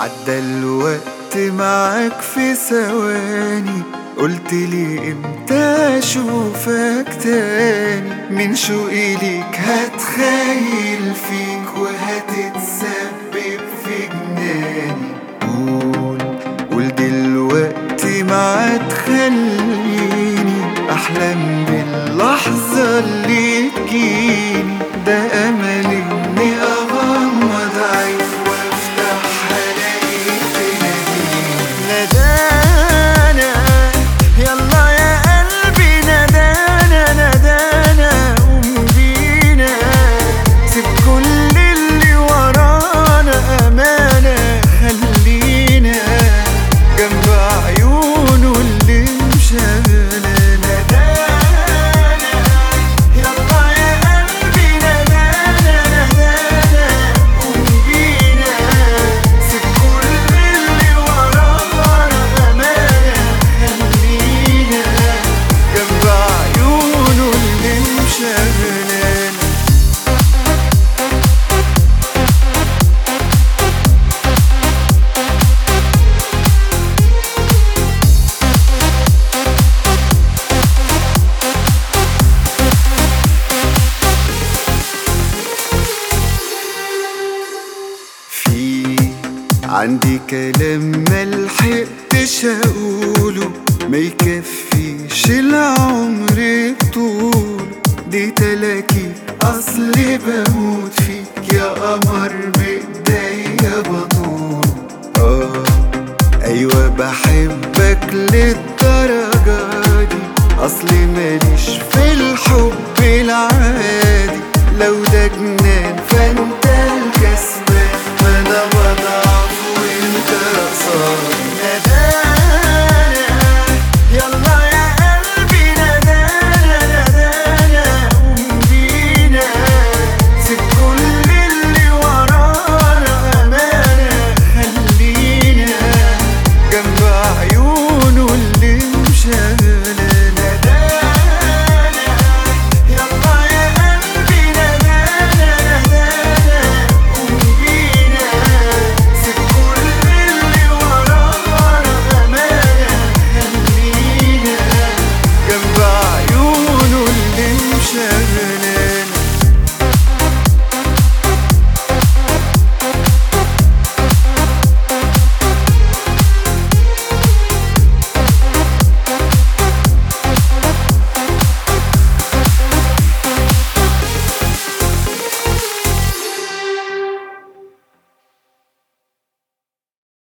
عدى الوقت معاك في ثواني قلت لي امتى اشوفك تاني من شوقي ليك هتخيل فيك وهتتسبب في جناني قول قول دلوقتي ما تخليني احلم باللحظة اللي تجيني ده املي اني اغمض عيني وافتح الاقيك تناديني نادانا يلا يا قلبي نادانا نادانا قوم بينا سيب كل اللي ورانا امانه خلينا جنب عيونه اللي مشغلة نادانا يلا يا قلبي نادانا نادانا قوم بينا سيب كل اللي ورانا امانه خلينا جنب عيونه اللي مشغلانا في عندي كلام ملحقتش اقوله ما يكفيش العمر بطوله دي تلاكي اصلي بموت فيك يا قمر بايديا بطول اه ايوه بحبك للدرجة دي اصلي ماليش في الحب العادي لو ده جنان فانت الكسبان فانا بضعف وانت صار نادانا يلا يا قلبي نادانا نادانا قوم بينا سيب كل اللي ورانا امانه خلينا جنب عيونه اللي مشغلة نادانا يلا يا قلبي نادانا نادانا قوم بينا سيب كل اللي ورانا امانه خلينا جنب عيونه اللي مشغلة